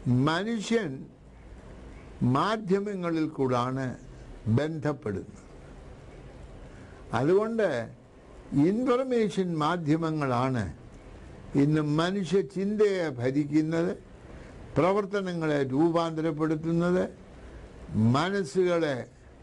മനുഷ്യൻ മാധ്യമങ്ങളിൽ കൂടാണ് ബന്ധപ്പെടുന്നത് അതുകൊണ്ട് ഇൻഫർമേഷൻ മാധ്യമങ്ങളാണ് ഇന്ന് മനുഷ്യ ചിന്തയെ ഭരിക്കുന്നത് പ്രവർത്തനങ്ങളെ രൂപാന്തരപ്പെടുത്തുന്നത് മനസ്സുകളെ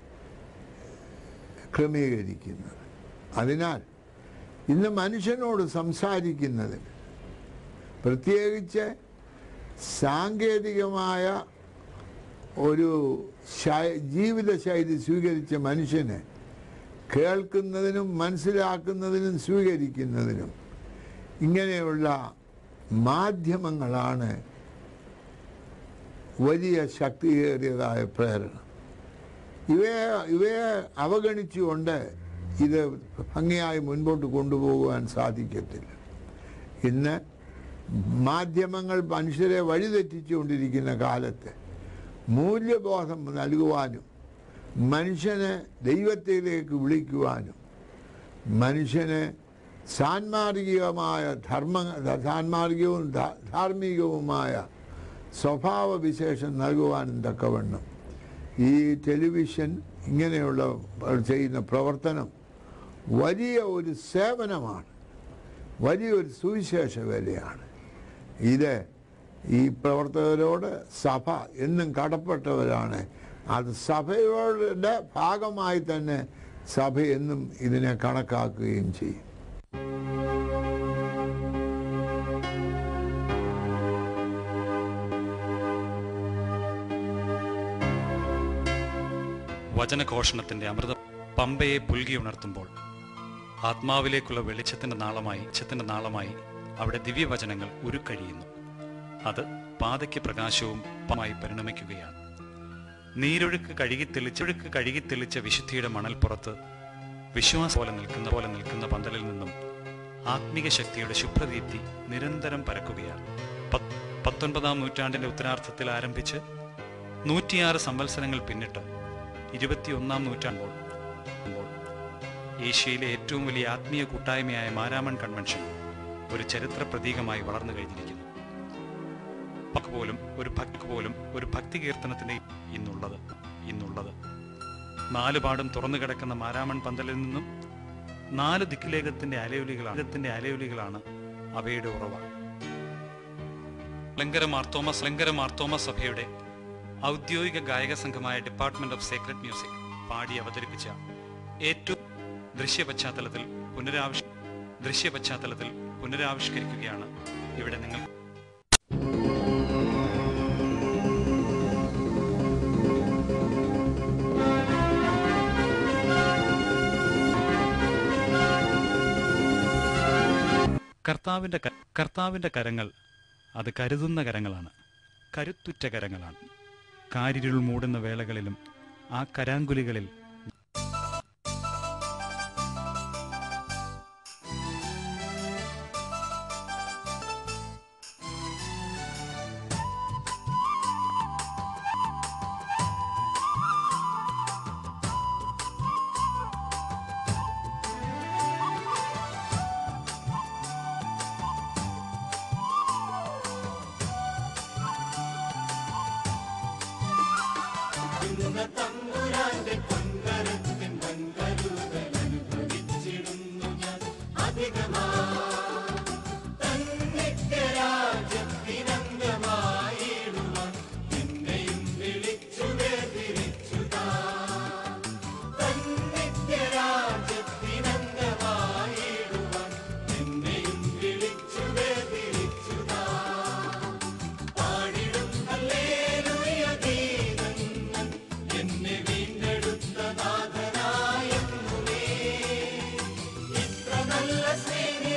ക്രമീകരിക്കുന്നത് അതിനാൽ ഇന്ന് മനുഷ്യനോട് സംസാരിക്കുന്നതിന് പ്രത്യേകിച്ച് സാങ്കേതികമായ ഒരു ശൈ- ജീവിതശൈലി സ്വീകരിച്ച മനുഷ്യന് കേൾക്കുന്നതിനും മനസ്സിലാക്കുന്നതിനും സ്വീകരിക്കുന്നതിനും ഇങ്ങനെയുള്ള മാധ്യമങ്ങളാണ് വലിയ ശക്തിയേറിയതായ പ്രേരണ ഇവയെ ഇവയെ അവഗണിച്ചുകൊണ്ട് ഇത് ഭംഗിയായി മുൻപോട്ട് കൊണ്ടുപോകുവാൻ സാധിക്കത്തില്ല ഇന്ന് മാധ്യമങ്ങൾ മനുഷ്യരെ വഴിതെറ്റിച്ചുകൊണ്ടിരിക്കുന്ന കാലത്ത് മൂല്യബോധം നൽകുവാനും മനുഷ്യനെ ദൈവത്തിലേക്ക് വിളിക്കുവാനും മനുഷ്യന് സാൻമാർഗികമായ ധർമ്മ സാൻമാർഗികവും ധാ- ധാർമ്മികവുമായ സ്വഭാവ വിശേഷം നൽകുവാനും തക്കവണ്ണം ഈ ടെലിവിഷൻ ഇങ്ങനെയുള്ള ചെയ്യുന്ന പ്രവർത്തനം വലിയ ഒരു സേവനമാണ് വലിയൊരു സുവിശേഷ വേലയാണ് ഇത് ഈ പ്രവർത്തകരോട് സഭ എന്നും കടപ്പെട്ടവരാണ് അത് സഭയുടെ ഭാഗമായി തന്നെ സഭ എന്നും ഇതിനെ കണക്കാക്കുകയും ചെയ്യും വചനഘോഷണത്തിന്റെ അമൃത പമ്പയെ പുൽകി ഉണർത്തുമ്പോൾ ആത്മാവിലേക്കുള്ള വെളിച്ചത്തിന്റെ നാളമായി വെളിച്ചത്തിന്റെ നാളമായി അവിടെ ദിവ്യവചനങ്ങൾ ഉരുക്കഴിയുന്നു അത് പാതയ്ക്ക് പ്രകാശവും പമായി പരിണമിക്കുകയാണ് നീരൊഴുക്ക് കഴുകി തെളിച്ചൊഴുക്ക് കഴുകി തെളിച്ച വിശുദ്ധിയുടെ മണൽപ്പുറത്ത് വിശ്വാസം പോലെ നിൽക്കുന്ന പോലെ നിൽക്കുന്ന പന്തലിൽ നിന്നും ആത്മീക ശക്തിയുടെ ശുഭ്രദീപ്തി നിരന്തരം പരക്കുകയാണ് പത്ത് പത്തൊൻപതാം നൂറ്റാണ്ടിന്റെ ഉത്തരാർത്ഥത്തിൽ ആരംഭിച്ച് നൂറ്റിയാറ് സംവത്സരങ്ങൾ പിന്നിട്ട് ഇരുപത്തിയൊന്നാം നൂറ്റാണ്ടുമ്പോൾ മ്പോൾ ഏഷ്യയിലെ ഏറ്റവും വലിയ ആത്മീയ കൂട്ടായ്മയായ മാരാമൺ കൺവെൻഷൻ ഒരു ചരിത്ര പ്രതീകമായി വളർന്നു കഴിഞ്ഞിരിക്കുന്നു ഭക്തി പോലും ഒരു ഭക്തി പോലും ഒരു ഭക്തി കീർത്തനത്തിന്റെ ഇന്നുള്ളത് ഇന്നുള്ളത് നാലുപാടും തുറന്നു കിടക്കുന്ന മാരാമൺ പന്തലിൽ നിന്നും നാല് ദിക്കിലേഖത്തിന്റെ അലയൊലികളാണ് ത്തിന്റെ അലയൊലികളാണ് അവയുടെ ഉറവ ലങ്കര മാർത്തോമ ലങ്കര മാർത്തോമ സഭയുടെ ഔദ്യോഗിക ഗായക സംഘമായ ഡിപ്പാർട്ട്മെന്റ് ഓഫ് സീക്രട്ട് മ്യൂസിക് പാടി അവതരിപ്പിച്ച ഏറ്റവും ദൃശ്യ പശ്ചാത്തലത്തിൽ പുനരാവിഷ് ദൃശ്യ പശ്ചാത്തലത്തിൽ പുനരാവിഷ്കരിക്കുകയാണ് ഇവിടെ നിങ്ങൾ കർത്താവിന്റെ ക- കർത്താവിന്റെ കരങ്ങൾ അത് കരുതുന്ന കരങ്ങളാണ് കരുത്തുറ്റ കരങ്ങളാണ് കാരിരുൾ മൂടുന്ന വേളകളിലും ആ കരാങ്കുലികളിൽ നല്ല സ്നേഹി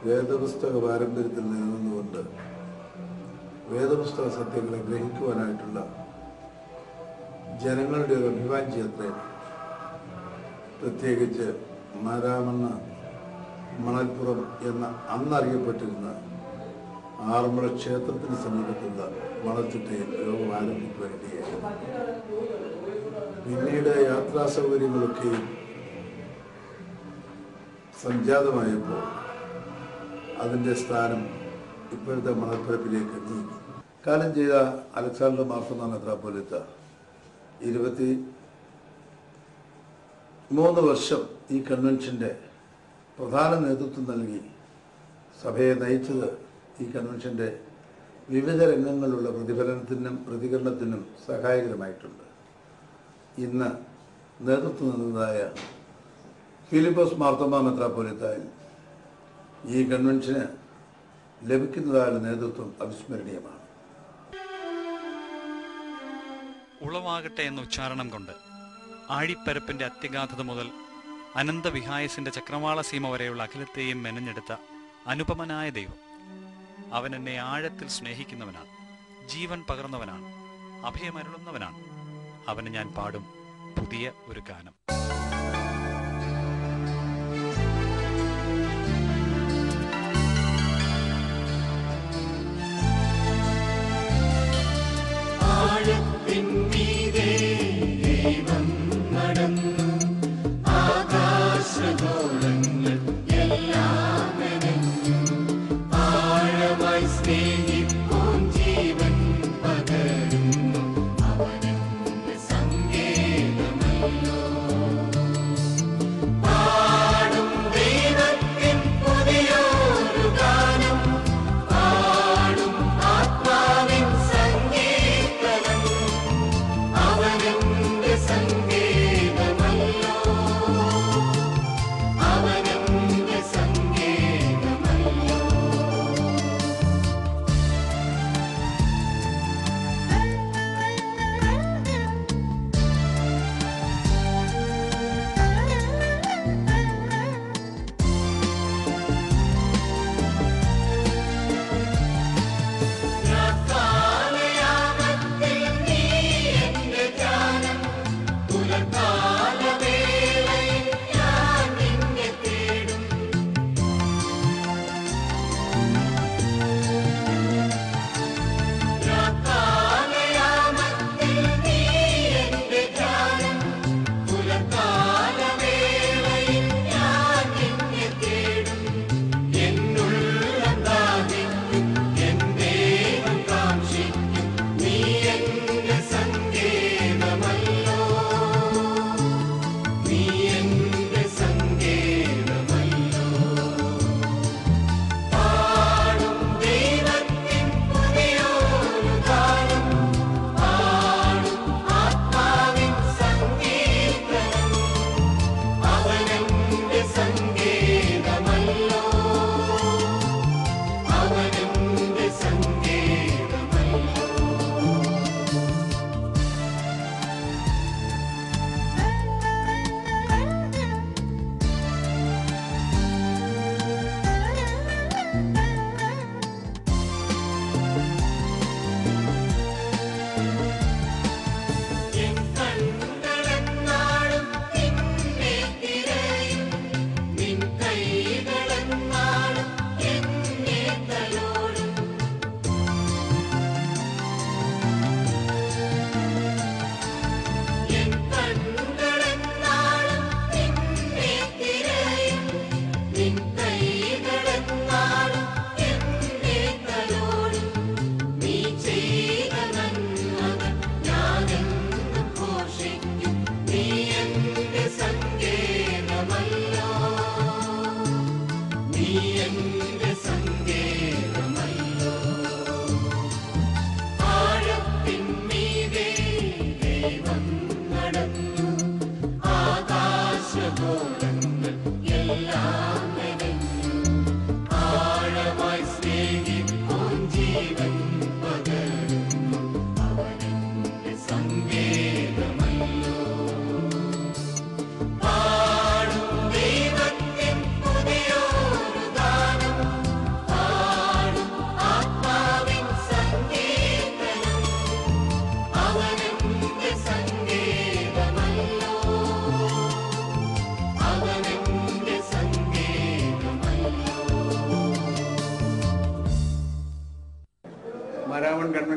വേദപുസ്തക പാരമ്പര്യത്തിൽ നിലനിന്നുകൊണ്ട് വേദപുസ്തക സത്യങ്ങളെ ഗ്രഹിക്കുവാനായിട്ടുള്ള ജനങ്ങളുടെ ഒരു അഭിവാഞ്ച്യത്തെ പ്രത്യേകിച്ച് മാരാമണ്ണ മണൽപ്പുറം എന്ന അന്നറിയപ്പെട്ടിരുന്ന ആറന്മുള ക്ഷേത്രത്തിന് സമീപത്തുള്ള മണൽത്തിട്ടയിൽ യോഗം ആരംഭിക്കുവാനിടയായി പിന്നീട് യാത്രാ സൗകര്യങ്ങളൊക്കെയും സംജാതമായപ്പോൾ അതിൻ്റെ സ്ഥാനം ഇപ്പോഴത്തെ മണൽപ്പരപ്പിലേക്ക് നീങ്ങി കാലം ചെയ്ത അലക്സാണ്ടർ മാർത്തന്ന മെത്രാപ്പൊലിത്ത ഇരുപത്തി മൂന്ന് വർഷം ഈ കൺവെൻഷൻ്റെ പ്രധാന നേതൃത്വം നൽകി സഭയെ നയിച്ചത് ഈ കൺവെൻഷൻ്റെ വിവിധ രംഗങ്ങളിലുള്ള പ്രതിഫലനത്തിനും പ്രതികരണത്തിനും സഹായകരമായിട്ടുണ്ട് ഇന്ന് നേതൃത്വം നൽകുന്നതായ ഫിലിപ്പോസ് മാർത്തമ്മ മെത്രാപ്പൊലിത്തായിൽ ഈ കൺവെൻഷന് ലഭിക്കുന്നതായ നേതൃത്വം അവിസ്മരണീയമാണ് ഉളവാകട്ടെ എന്ന ഉച്ചാരണം കൊണ്ട് ആഴിപ്പരപ്പിന്റെ അത്യഗാധത മുതൽ അനന്തവിഹായസിന്റെ ചക്രവാള സീമ വരെയുള്ള അഖിലത്തെയും മെനഞ്ഞെടുത്ത അനുപമനായ ദൈവം അവൻ എന്നെ ആഴത്തിൽ സ്നേഹിക്കുന്നവനാണ് ജീവൻ പകർന്നവനാണ് അഭയമരുളുന്നവനാണ് അവന് ഞാൻ പാടും പുതിയ ഒരു ഗാനം അവനെന്റെ സംഗീതമല്ലോ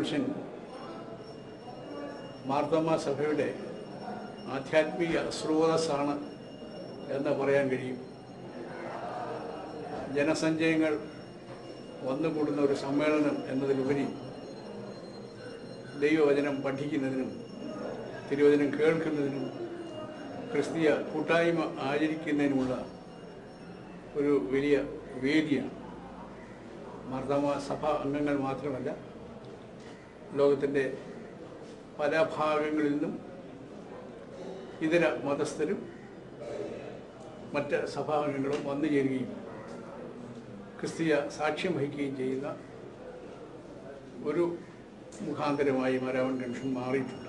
കൺവെൻഷൻ മാർത്തോമ സഭയുടെ ആധ്യാത്മിക സ്രോതസ്സാണ് എന്ന് പറയാൻ കഴിയും ജനസഞ്ചയങ്ങൾ വന്നുകൂടുന്ന ഒരു സമ്മേളനം എന്നതിലുപരി ദൈവവചനം പഠിക്കുന്നതിനും തിരുവചനം കേൾക്കുന്നതിനും ക്രിസ്തീയ കൂട്ടായ്മ ആചരിക്കുന്നതിനുമുള്ള ഒരു വലിയ വേദിയാണ് മാർത്താമ സഭ അംഗങ്ങൾ മാത്രമല്ല ലോകത്തിൻ്റെ പല ഭാഗങ്ങളിൽ നിന്നും ഇതര മതസ്ഥരും മറ്റ് സഭാംഗങ്ങളും വന്നു ചേരുകയും ക്രിസ്തീയ സാക്ഷ്യം വഹിക്കുകയും ചെയ്യുന്ന ഒരു മുഖാന്തരമായി മരാവൺ ജംഗ്ഷൻ മാറിയിട്ടുണ്ട്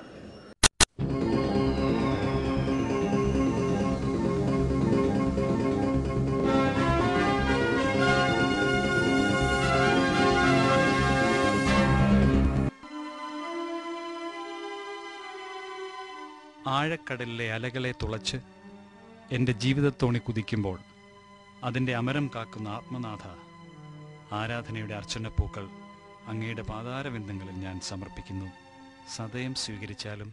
ആഴക്കടലിലെ അലകളെ തുളച്ച് എൻ്റെ ജീവിതത്തോണി കുതിക്കുമ്പോൾ അതിൻ്റെ അമരം കാക്കുന്ന ആത്മനാഥ ആരാധനയുടെ അർച്ചനപ്പൂക്കൾ അങ്ങയുടെ പാതാരബിന്ദങ്ങളിൽ ഞാൻ സമർപ്പിക്കുന്നു സദയം സ്വീകരിച്ചാലും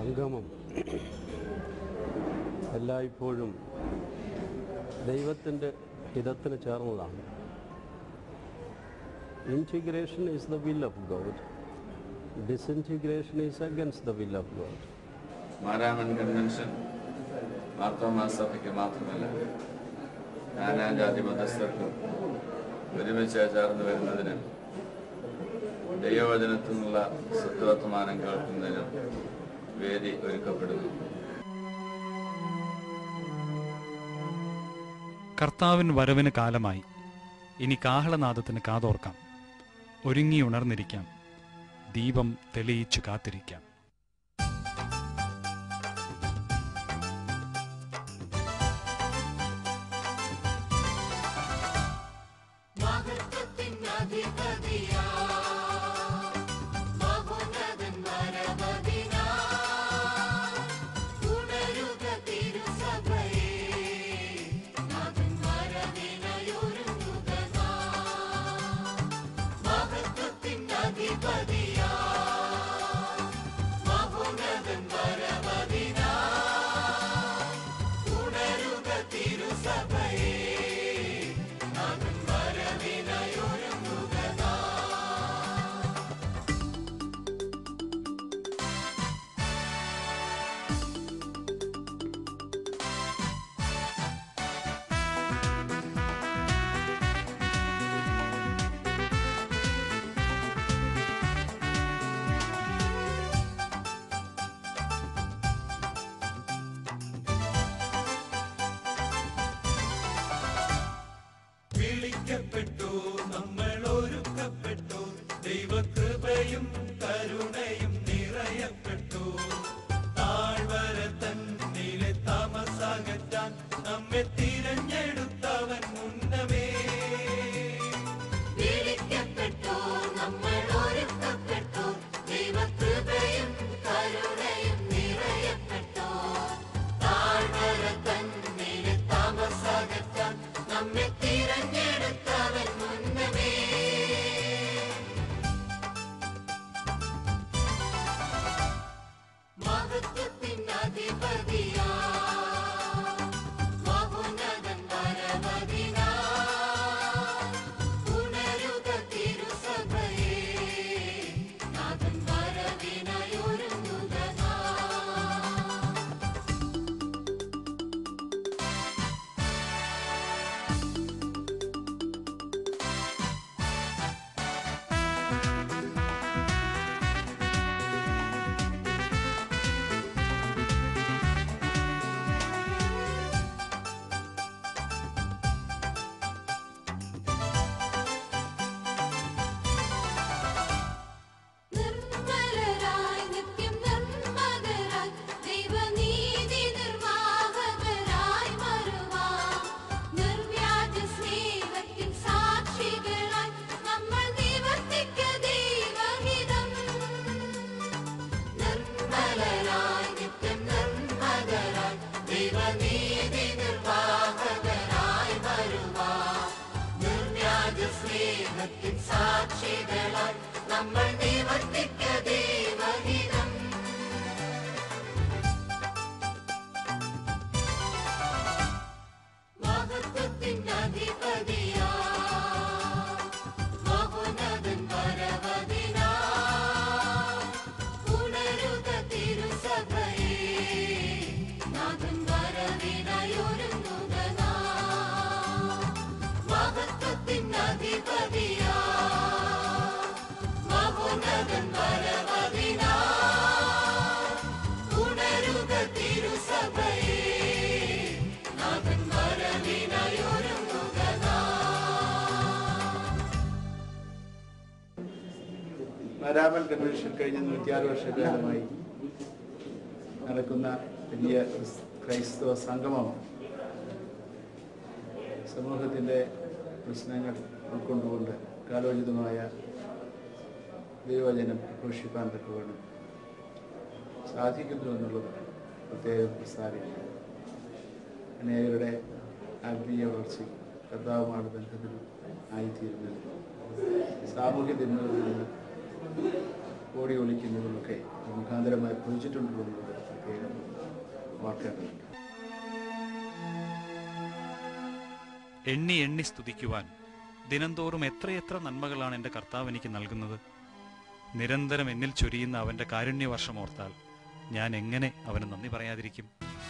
സംഗമം എല്ലായ്പ്പോഴും ദൈവത്തിൻ്റെ ഹിതത്തിന് ചേർന്നതാണ് integration is the will of God disintegration is against the will of God Maramon convention Marthoma സഭയ്ക്ക് മാത്രമല്ല നാനാജാതി മതസ്ഥർക്കും ഒരുമിച്ച് ചേർന്ന് വരുന്നതിന് ദൈവവചനത്തിൽ നിന്നുള്ള സത്വർത്തമാനം കേൾക്കുന്നതിനും വേദി ഒരുക്കപ്പെടുന്നു കർത്താവിൻ വരവിന് കാലമായി ഇനി കാഹളനാദത്തിന് കാതോർക്കാം ഒരുങ്ങി ഉണർന്നിരിക്കാം ദീപം തെളിയിച്ചു കാത്തിരിക്കാം വിളിക്കപ്പെട്ടു നമ്മൾ ഒരുക്കപ്പെട്ടു ദൈവകൃപയും കരുണയും നിറയപ്പെട്ടു താഴ്വര തന്നിലെ താമസകറ്റാൻ നമ്മെ തിരഞ്ഞെടുത്തവൻ മുന്നമേ വിളിക്കപ്പെട്ടു നമ്മൾ ഒരുക്കപ്പെട്ടു ദൈവകൃപയും കരുണയും നിറയപ്പെട്ടു താഴ്വര തന്നിലെ താമസകറ്റാൻ നമ്മെ തിരഞ്ഞെടുത്തവൻ മുന്നമേ മഹത്വത്തിനധിപതിയാ മഹോന്നതൻ വരവതിനാ ഉണരുക തിരുസഭയേ നാഥൻ വരവിനായൊരുങ്ങുക നാം. നിർമ്മലരായി നിത്യം നിർമ്മതരായി ദൈവനീതി നിർവാഹകരായി വരുവാം നിർവ്യാജ സ്നേഹത്തിൻ സാക്ഷികളായി നമ്മൾ നിവർത്തിക്ക ദൈവഹിതം നിർമ്മലരായി നിത്യം നിർമ്മതരായി ദൈവനീതി നിർവാഹകരായി വരുവാം നിർവ്യാജ സ്നേഹത്തിൻ സാക്ഷികളായി നമ്മൾ നിവർത്തിക്ക ദൈവഹിതം മഹത്വത്തിൻ്റെ അധിപതിയാ മഹോന്നതൻ വരവതിനാ ഉണരുക തിരുസഭയേ നാഥൻ വരവിനായൊരുങ്ങുക നാം. മഹത്വത്തിൻ്റെ അധിപതിയാ മഹോന്നതൻ വരവതിനാ ഉണരുക തിരുസഭയേ നാഥൻ വരവിനായൊരുങ്ങുക നാം. മാരാമൻ കൺവെൻഷൻ കഴിഞ്ഞ നൂറ്റിയാറ് വർഷക്കാലമായി നടക്കുന്ന വലിയ ക്രിസ്- ക്രൈസ്തവ സംഗമമാണ് സമൂഹത്തിൻ്റെ പ്രശ്നങ്ങൾ ഉൾക്കൊണ്ടുകൊണ്ട് കാലോചിതമായ ദൈവവചനം ഘോഷിക്കാൻ തക്കവണ്ണം സാധിക്കുന്നു എന്നുള്ളത് പ്രത്യേകം പ്രസ്താവിക്കുക അനേകരുടെ ആത്മീയ വളർച്ചയും കർത്താവുമാണ് ബന്ധത്തിൽ ആയിത്തീരുന്നത് സാമൂഹ്യ തിന്മകളിൽ നിന്ന് ഓടി ഒളിക്കുന്നതിലൊക്കെ മുഖാന്തരമായി ഭവിച്ചിട്ടുണ്ടെന്നുള്ളത് പ്രത്യേകം ഓർക്കേണ്ടതുണ്ട് എണ്ണി എണ്ണി സ്തുതിക്കുവാൻ ദിനംതോറും എത്രയെത്ര നന്മകളാണ് എൻ്റെ കർത്താവ് എനിക്ക് നൽകുന്നത് നിരന്തരം എന്നിൽ ചൊരിയുന്ന അവൻ്റെ കാരുണ്യവർഷം ഓർത്താൽ ഞാൻ എങ്ങനെ അവന് നന്ദി പറയാതിരിക്കും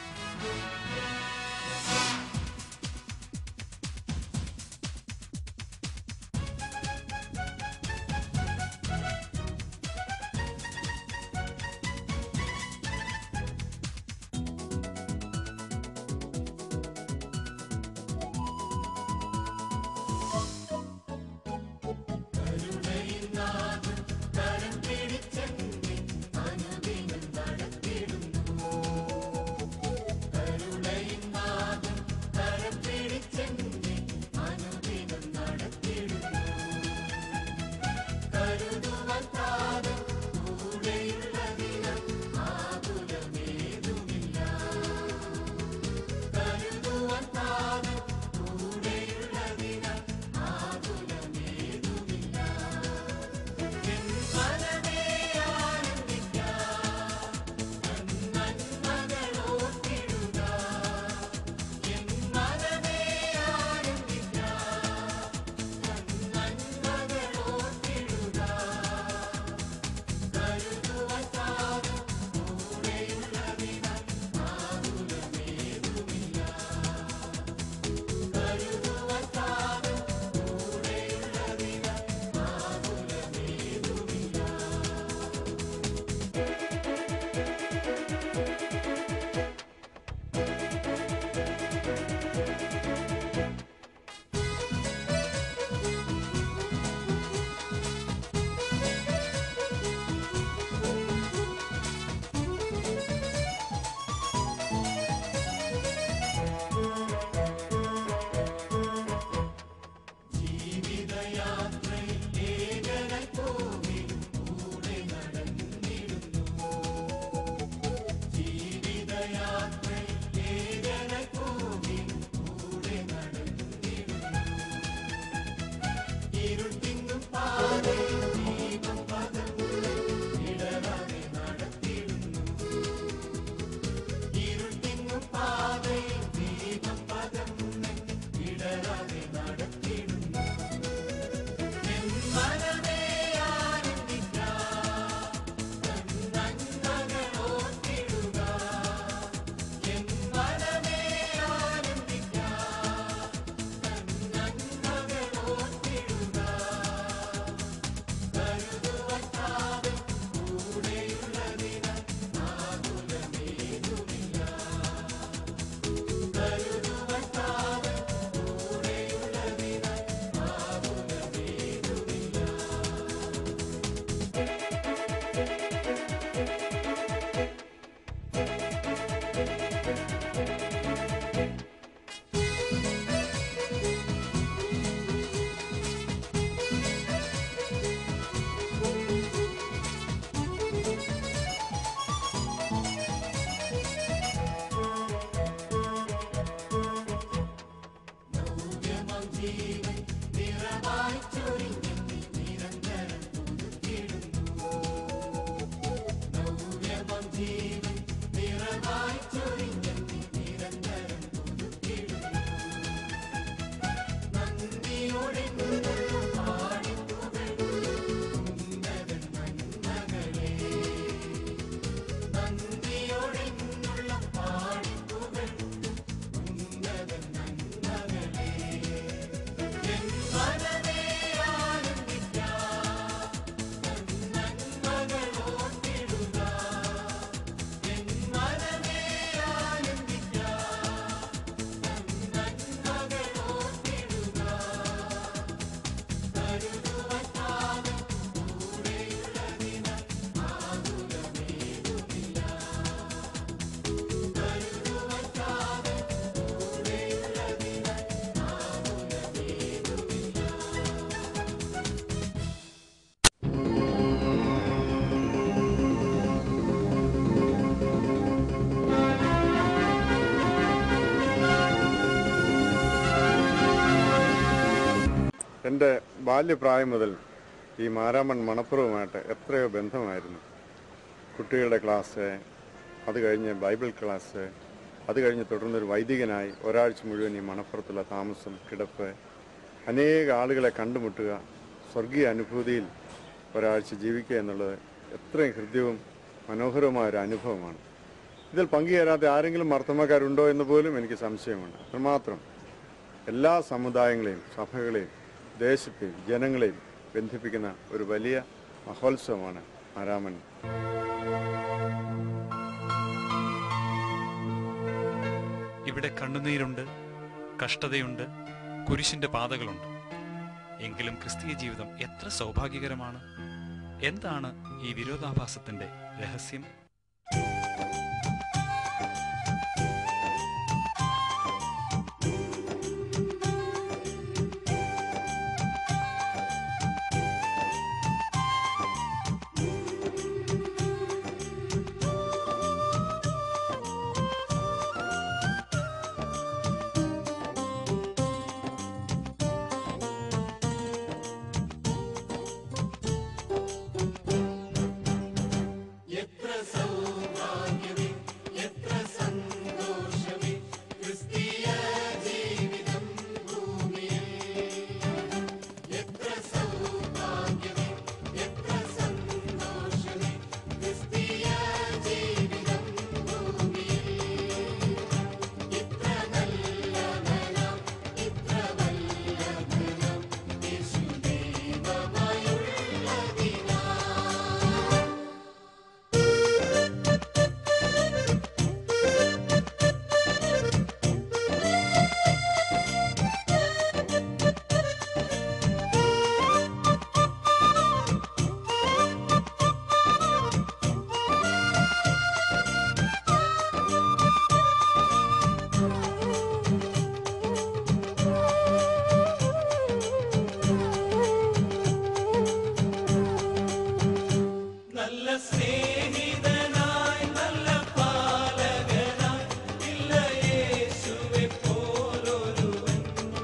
എൻ്റെ ബാല്യപ്രായം മുതൽ ഈ മാരാമൺ മണപ്പുറവുമായിട്ട് എത്രയോ ബന്ധമായിരുന്നു കുട്ടികളുടെ ക്ലാസ് അത് കഴിഞ്ഞ് ബൈബിൾ ക്ലാസ് അത് കഴിഞ്ഞ് തുടർന്നൊരു വൈദികനായി ഒരാഴ്ച മുഴുവൻ ഈ മണപ്പുറത്തുള്ള താമസം കിടപ്പ് അനേക ആളുകളെ കണ്ടുമുട്ടുക സ്വർഗീയ അനുഭൂതിയിൽ ഒരാഴ്ച ജീവിക്കുക എന്നുള്ളത് എത്രയും ഹൃദ്യവും മനോഹരവുമായ ഒരു അനുഭവമാണ് ഇതിൽ പങ്കുചേരാത്ത ആരെങ്കിലും മർത്തമക്കാരുണ്ടോ എന്ന് പോലും എനിക്ക് സംശയമുണ്ട് അത്രമാത്രം എല്ലാ സമുദായങ്ങളെയും സഭകളെയും ദേശത്തെയും ജനങ്ങളെയും ബന്ധിപ്പിക്കുന്ന ഒരു വലിയ മഹോത്സവമാണ് ആരാമൻ ഇവിടെ കണ്ണുനീരുണ്ട് കഷ്ടതയുണ്ട് കുരിശിന്റെ പാതകളുണ്ട് എങ്കിലും ക്രിസ്തീയ ജീവിതം എത്ര സൗഭാഗ്യകരമാണ് എന്താണ് ഈ വിരോധാഭാസത്തിന്റെ രഹസ്യം എത്ര സൗഭാഗ്യമേ എത്ര സന്തോഷമേ ക്രിസ്തീയ ജീവിതം ഭൂമിയിൽ എത്ര സൗഭാഗ്യമേ എത്ര സന്തോഷമേ ക്രിസ്തീയ ജീവിതം ഭൂമിയിൽ ഇത്ര നല്ലവനാം ഇത്ര വല്ലഭനാം യേശു ദൈവമായുള്ളതിനാ നല്ല സ്നേഹിതനായി നല്ല പാലകനായി ഇല്ല യേശുവെ പോലൊരുവൻ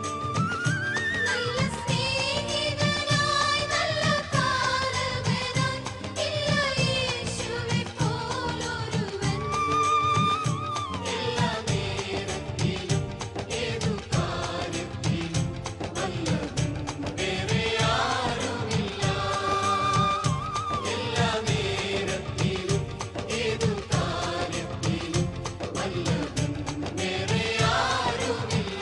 നല്ല സ്നേഹിതനായി നല്ല പാലകനായി ഇല്ല യേശുവെ പോലൊരുവൻ എല്ലാ നേരത്തിലും ഏതു കാര്യത്തിലും വല്ലവൻ വേറെ ആരുമില്ല എല്ലാ നേരത്തിലും ഏതു കാര്യത്തിലും വല്ലവൻ വേറെ ആരുമില്ല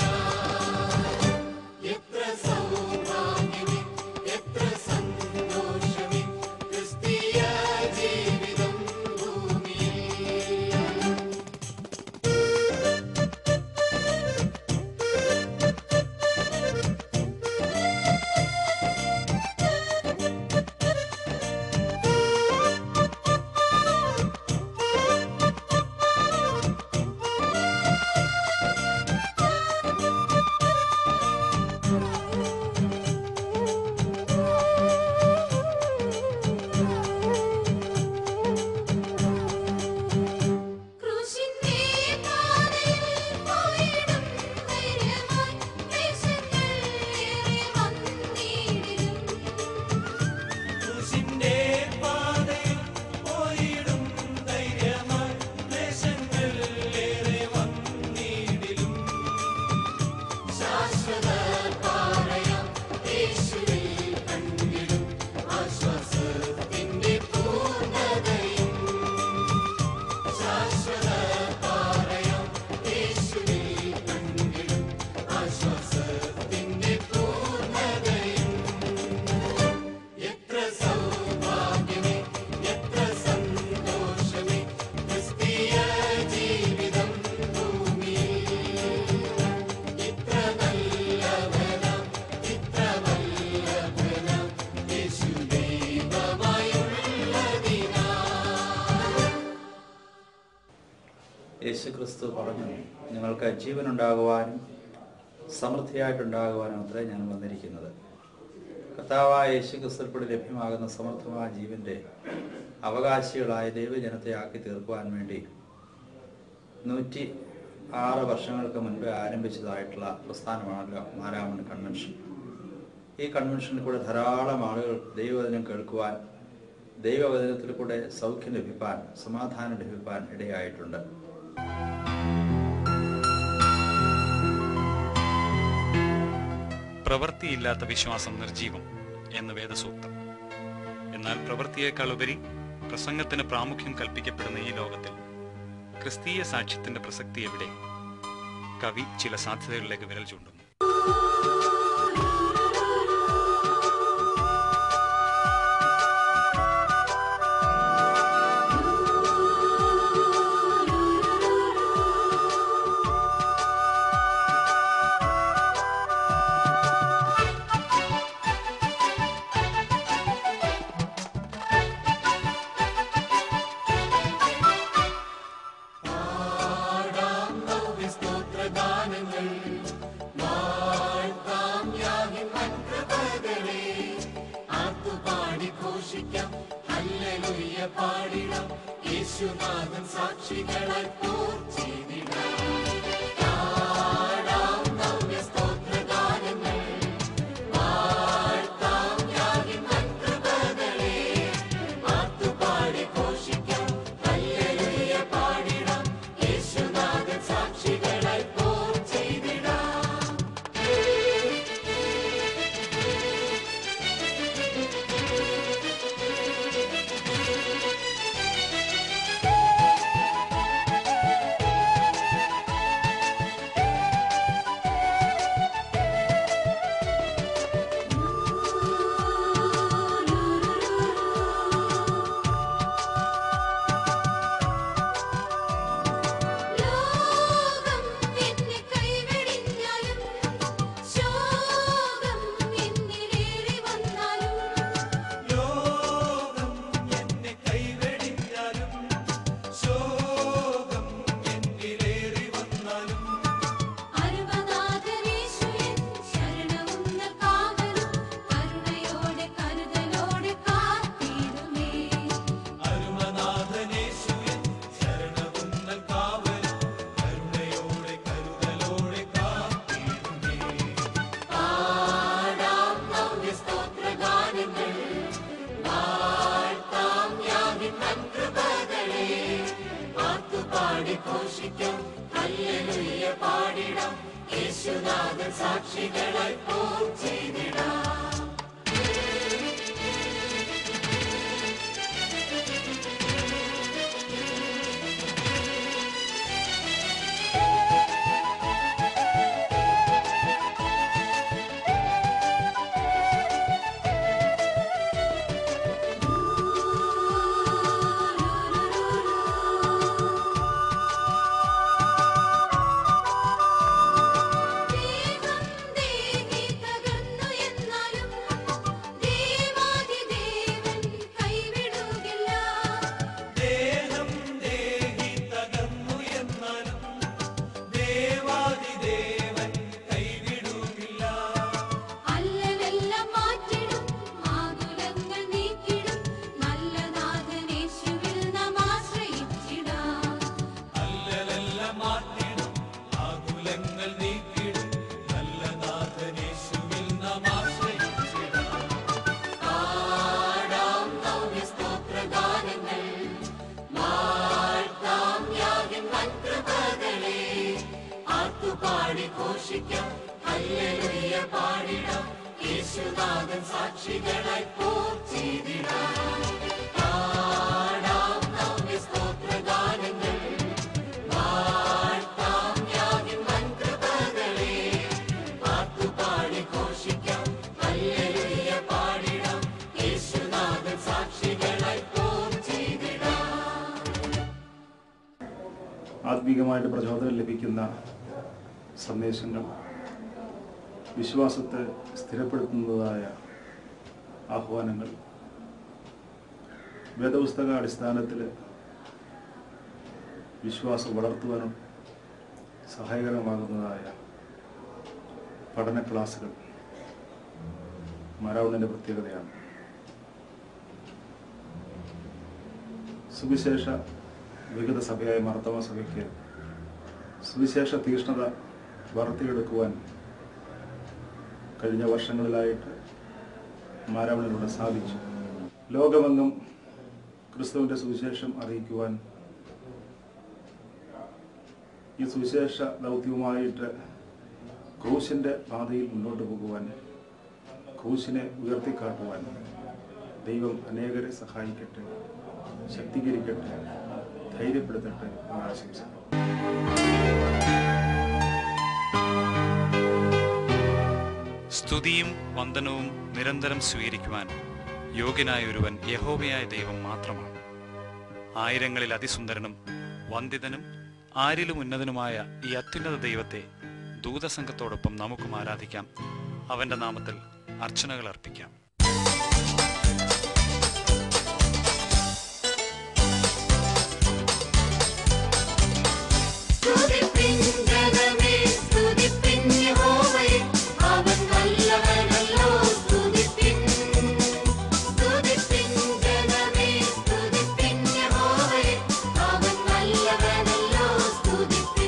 എത്ര സൗഭാഗ്യമേ എത്ര സന്തോഷമേ ക്രിസ്തീയ ജീവിതം ഭൂമിയിൽ ക്രൂശിന്റെ പാതയിൽ പോയിടും ധൈര്യമായി ദേശങ്ങൾ ഏറെ വന്നിടിലും ക്രൂശിന്റെ പാതയിൽ പോയിടും ധൈര്യമായി ക്ലേശങ്ങൾ ഏറെ വന്നിടിലും ശാശ്വത പാറയാം യേശുവിൽ കണ്ടിടും ആശ്വാസത്തിന്റെ പൂർണ്ണതയും ശാശ്വത പാറയാം യേശുവിൽ കണ്ടിടും ആശ്വാസത്തിന്റെ പൂർണ്ണതയും എത്ര സൗഭാഗ്യമേ എത്ര സന്തോഷമേ ക്രിസ്തീയ ജീവിതം ഭൂമിയിൽ ഇത്ര നല്ലവനാം ഇത്ര വല്ലഭനാം യേശു ദൈവമായുള്ളതിനാ യേശുക്രിസ്തു പറഞ്ഞു നിങ്ങൾക്ക് ജീവനുണ്ടാകുവാനും സമൃദ്ധിയായിട്ടുണ്ടാകുവാനും അത്രേ ഞാൻ വന്നിരിക്കുന്നത് കർത്താവായ യേശുക്രിസ്തുൽപ്പെടെ ലഭ്യമാകുന്ന സമർത്ഥമായ ജീവന്റെ അവകാശികളായ ദൈവജനത്തെ ആക്കി തീർക്കുവാൻ വേണ്ടി നൂറ്റി ആറ് വർഷങ്ങൾക്ക് മുൻപേ ആരംഭിച്ചതായിട്ടുള്ള പ്രസ്ഥാനമാണല്ലോ മാരാമൺ കൺവെൻഷൻ ഈ കൺവെൻഷനിൽ കൂടെ ധാരാളം ആളുകൾ ദൈവവചനം കേൾക്കുവാൻ ദൈവവചനത്തിൽ കൂടെ സൗഖ്യം ലഭിപ്പാൻ സമാധാനം ലഭിപ്പാൻ ഇടയായിട്ടുണ്ട് പ്രവൃത്തിയില്ലാത്ത വിശ്വാസം നിർജീവം എന്ന് വേദസൂക്തം എന്നാൽ പ്രവൃത്തിയേക്കാൾ ഉപരി പ്രസംഗത്തിന് പ്രാമുഖ്യം കൽപ്പിക്കപ്പെടുന്ന ഈ ലോകത്തിൽ ക്രിസ്തീയ സാക്ഷ്യത്തിന്റെ പ്രസക്തി എവിടെ കവി ചില സാധ്യതകളിലേക്ക് വിരൽ ചൂണ്ടുന്നു പാടാം നവ്യസ്തോത്രഗാനങ്ങൾ വാഴ്ത്താം യാഹിൻ മന്ത്രപദരെ ആർത്തുപാടി ഘോഷിക്കാം ഹല്ലേലൂയ പാടിടാം യേശുനാഥൻ സാക്ഷികളായി പോർച്ചിടാം പാടാം നവ്യസ്തോത്രഗാനങ്ങൾ വാഴ്ത്താം യാഹിൻ മന്ത്രപദരെ ആർത്തുപാടി ഘോഷിക്കാം ഹല്ലേലൂയ പാടിടാം യേശുനാഥൻ സാക്ഷികളായി പോർച്ചിടാം ലോകം എന്നെ കൈവെടിഞ്ഞാലും ശോകം എന്നിലേറി വന്നാലും ലോകം എന്നെ കൈവെടിഞ്ഞാലും ശോകം എന്നിലേറി വന്നാലും അരുമനാഥനേശുയൻ ശരണവും കാവലും കരുണയോടെ കരുതലോടെ കാത്തിടുമേ അരുമനാഥനേശുവൻ ശരണവും നൽകാവലും കരുണയോടെ കരുതലോടെ കാത്തിടുമേ പാടാം നവ്യസ്തോത്രഗാനങ്ങൾ വാഴ്ത്താം യാഹിൻ മന്ത്രപദരെ ആർത്തുപാടി ഘോഷിക്കാം ഹല്ലേലൂയ പാടിടാം യേശുനാഥൻ സാക്ഷികളായി പോർച്ചിടാം ദേഹം ദേഹി തകർന്നു എന്നാലും ദേവാദിദേവൻ കൈവിടുകില്ല ദേഹം ദേഹി തകർന്നു എന്നാലും ദേവാദിദേവൻ കൈവിടുകില്ല അല്ലലെല്ലാം മാറ്റിടും മാതുലങ്ങൾ നീക്കിടും നല്ല നാഥനേശുവിൽ നാം ആശ്രയിച്ചിടാം അല്ലലെല്ലാം മാറ്റിടും ആകുലങ്ങൾ നീക്കിടും നല്ല നാഥനേശുവിൽ നാം ആശ്രയിച്ചിടാം പാടാം നവ്യസ്തോത്രഗാനങ്ങൾ വാഴ്ത്താം യാഹിൻ മന്ത്രപദരെ ആർത്തുപാടി ഘോഷിക്കാം ഹല്ലേലൂയ പാടിടാം യേശുനാഥൻ സാക്ഷികളായി പോർച്ചിടാം പാടാം നവ്യസ്തോത്രഗാനങ്ങൾ വാഴ്ത്താം യാഹിൻ മന്ത്രപദരെ ആർത്തുപാടി ഘോഷിക്കാം ഹല്ലേലൂയ പാടിടാം യേശുനാഥൻ സാക്ഷികളായി പോർച്ചിടാം ആത്മീകമായിട്ട് പ്രചോദനം ലഭിക്കുന്ന സന്ദേശങ്ങൾ വിശ്വാസത്തെ സ്ഥിരപ്പെടുത്തുന്നതായ ആഹ്വാനങ്ങൾ വേദപുസ്തക അടിസ്ഥാനത്തിൽ വിശ്വാസം വളർത്തുവാനും സഹായകരമാകുന്നതായ പഠന ക്ലാസുകൾ മാരാവണൻ്റെ പ്രത്യേകതയാണ് സുവിശേഷ വിഗത സഭയായ മാർത്തമ സഭയ്ക്ക് സുവിശേഷ തീഷ്ണത വളർത്തിയെടുക്കുവാൻ കഴിഞ്ഞ വർഷങ്ങളിലായിട്ട് മാരാവണിലൂടെ സാധിച്ചു ലോകമെങ്ങും ക്രിസ്തുവിൻ്റെ സുവിശേഷം അറിയിക്കുവാൻ ഈ സുവിശേഷ ദൗത്യവുമായിട്ട് ക്രൂശിൻ്റെ പാതയിൽ മുന്നോട്ട് പോകുവാൻ ക്രൂശിനെ ഉയർത്തിക്കാട്ടുവാൻ ദൈവം അനേകരെ സഹായിക്കട്ടെ ശക്തീകരിക്കട്ടെ ധൈര്യപ്പെടുത്തട്ടെ എന്ന് ആശംസിക്കുന്നു സ്തുതിയും വന്ദനവും നിരന്തരം സ്വീകരിക്കുവാൻ യോഗ്യനായ ഒരുവൻ യഹോവയായ ദൈവം മാത്രമാണ് ആയിരങ്ങളിൽ അതിസുന്ദരനും വന്ദിതനും ആരിലും ഉന്നതനുമായ ഈ അത്യുന്നത ദൈവത്തെ ദൂതസംഘത്തോടൊപ്പം നമുക്കും ആരാധിക്കാം അവന്റെ നാമത്തിൽ അർച്ചനകൾ അർപ്പിക്കാം സ്തുതിപ്പിൻ ജനമേ സ്തുതിപ്പിൻ യഹോവയെ അവൻ നല്ലവനല്ലോ സ്തുതിപ്പിൻ സ്തുതിപ്പിൻ ജനമേ സ്തുതിപ്പിൻ യഹോവയെ അവൻ നല്ലവനല്ലോ സ്തുതിപ്പിൻ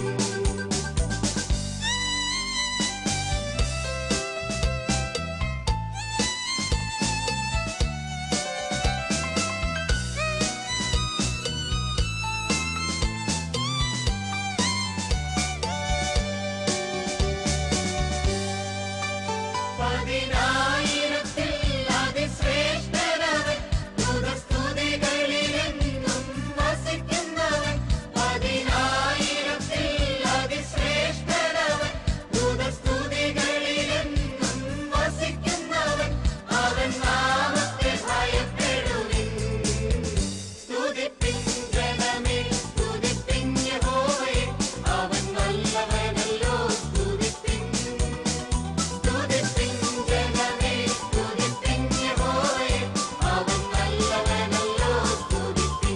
പതിനായിരത്തിൽ അതിശ്രേഷ്ഠനവൻ സ്തുതികളിലെന്നും വസിക്കുന്നവൻ പതിനായിരത്തിൽ അതിശ്രേഷ്ഠനവൻ സ്തുതികളിലെന്നും വസിക്കുന്നവൻ അവൻ നാമത്തെ ഭയപ്പെടുവിൻ സ്തുതിപ്പിൻ ജനമേ സ്തുതിപ്പിൻ യഹോവയെ അവൻ നല്ലവനല്ലോ സ്തുതിപ്പിൻ സ്തുതിപ്പിൻ ജനമേ സ്തുതിപ്പിൻ യഹോവയെ അവൻ നല്ലവനല്ലോ സ്തുതിപ്പിൻ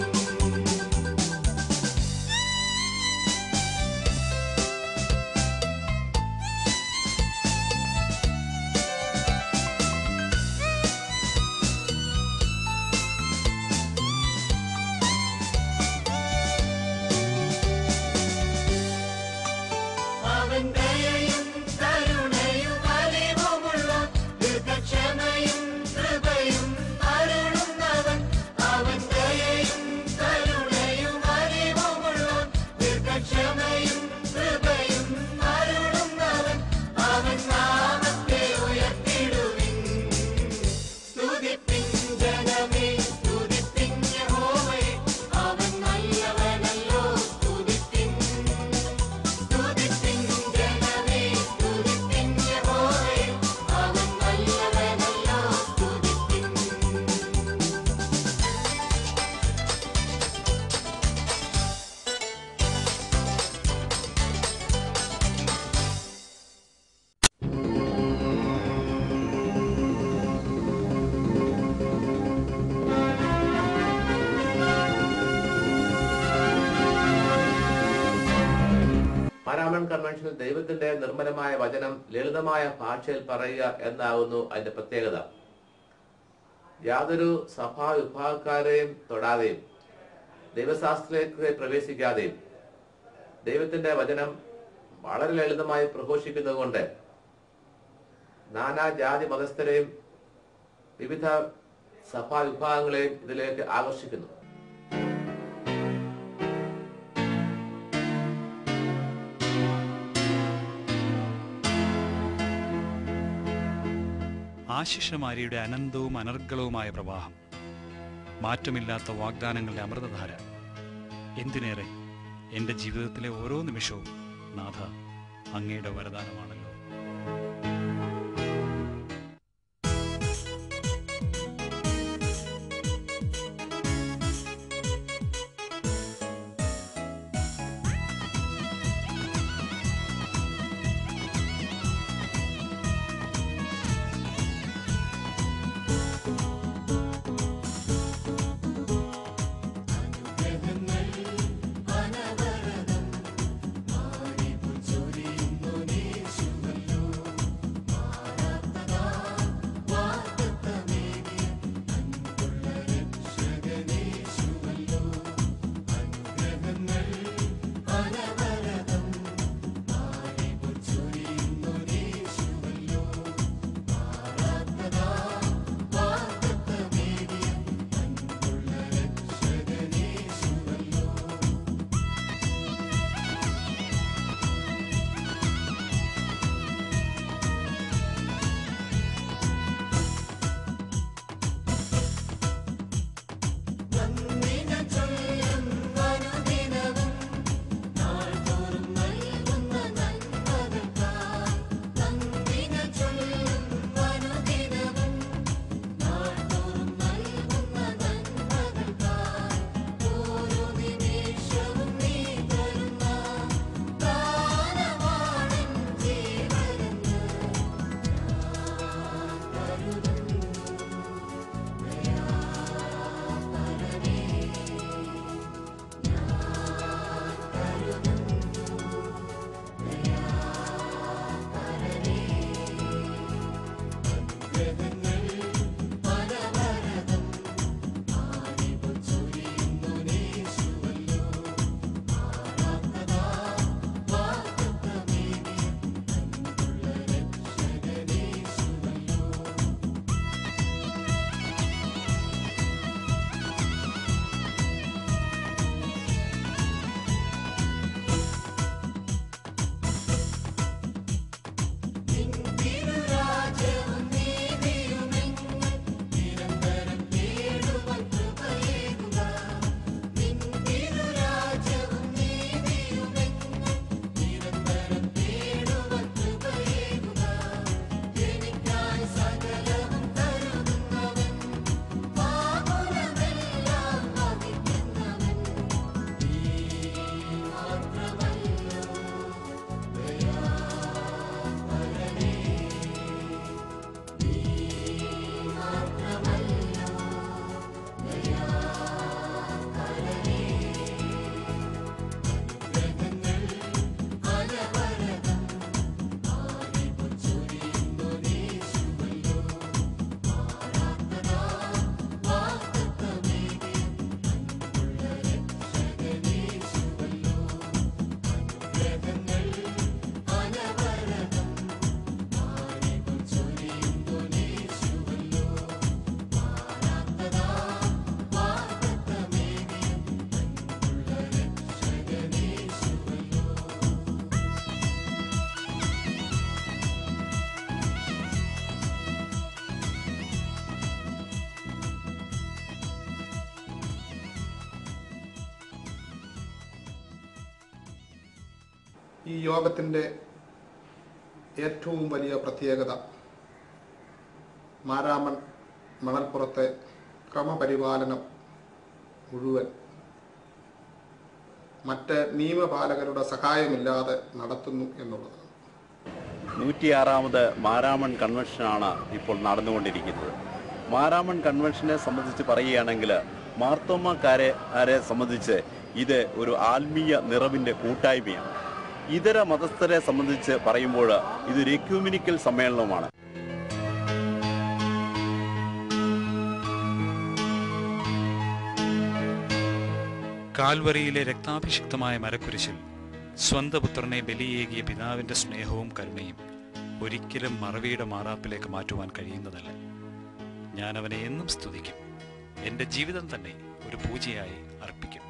അവൻ ദയയും കരുണയും അലിവുമുള്ള ദീർഘക്ഷമയും കൃപയും അരുളുന്നവൻ അവൻ ദയയും കരുണയും അലിവുമുള്ള ദീർഘക്ഷമയും കൃപയും അരുളുന്നവൻ അവൻ നാമത്തെ ഉയർത്തിടുവിൻ സ്തുതിപ്പിൻ ജനമേ സ്തുതിപ്പിൻ യഹോവയെ അവൻ നല്ലവനല്ലോ സ്തുതിപ്പിൻ സ്തുതിപ്പിൻ ജനമേ സ്തുതിപ്പിൻ യഹോവയെ അവൻ നല്ലവനല്ലോ സ്തുതിപ്പിൻ മാരാമൺ കൺവെൻഷനിൽ ദൈവത്തിന്റെ നിർമ്മലമായ വചനം ലളിതമായ ഭാഷയിൽ പറയുക എന്നാകുന്നു അതിന്റെ പ്രത്യേകത യാതൊരു സഭാ വിഭാഗക്കാരെയും തൊടാതെയും ദൈവശാസ്ത്രത്തിലേക്ക് പ്രവേശിക്കാതെയും ദൈവത്തിന്റെ വചനം വളരെ ലളിതമായി പ്രഘോഷിക്കുന്നത് കൊണ്ട് നാനാ ജാതി മതസ്ഥരെയും വിവിധ സഭാ വിഭാഗങ്ങളെയും ഇതിലേക്ക് ആകർഷിക്കുന്നു ആശിഷമാരിയുടെ അനന്തവും അനർഗളവുമായ പ്രവാഹം മാറ്റമില്ലാത്ത വാഗ്ദാനങ്ങളുടെ അമൃതധാര എന്തിനേറെ എൻ്റെ ജീവിതത്തിലെ ഓരോ നിമിഷവും നാഥ അങ്ങയുടെ വരദാനമാണല്ലോ അനവരതം മാറിപ്പു ചൊരിയുന്നു യേശു ഈ യോഗത്തിൻ്റെ ഏറ്റവും വലിയ പ്രത്യേകത മാരാമൺ മണൽപ്പുറത്തെ ക്രമപരിപാലനം മുഴുവൻ മറ്റ് നിയമപാലകരുടെ സഹായമില്ലാതെ നടത്തുന്നു എന്നുള്ളതാണ് നൂറ്റിയാറാമത് മാരാമൺ കൺവെൻഷനാണ് ഇപ്പോൾ നടന്നുകൊണ്ടിരിക്കുന്നത് മാരാമൺ കൺവെൻഷനെ സംബന്ധിച്ച് പറയുകയാണെങ്കിൽ മാർത്തോമ്മക്കാരെ ആരെ സംബന്ധിച്ച് ഇത് ഒരു ആത്മീയ നിറവിൻ്റെ കൂട്ടായ്മയാണ് ഇതര മതസ്ഥരെ സംബന്ധിച്ച് പറയുമ്പോൾ ഇതൊരു എക്യൂമിനിക്കൽ സമ്മേളനവുമാണ് കാൽവറിയിലെ രക്താഭിഷിക്തമായ മരക്കുരിശിൽ സ്വന്തം പുത്രനെ ബലിയേകിയ പിതാവിന്റെ സ്നേഹവും കരുണയും ഒരിക്കലും മറവിയുടെ മാറാപ്പിലേക്ക് മാറ്റുവാൻ കഴിയുന്നതല്ല ഞാൻ അവനെ എന്നും സ്തുതിക്കും എൻ്റെ ജീവിതം തന്നെ ഒരു പൂജയായി അർപ്പിക്കും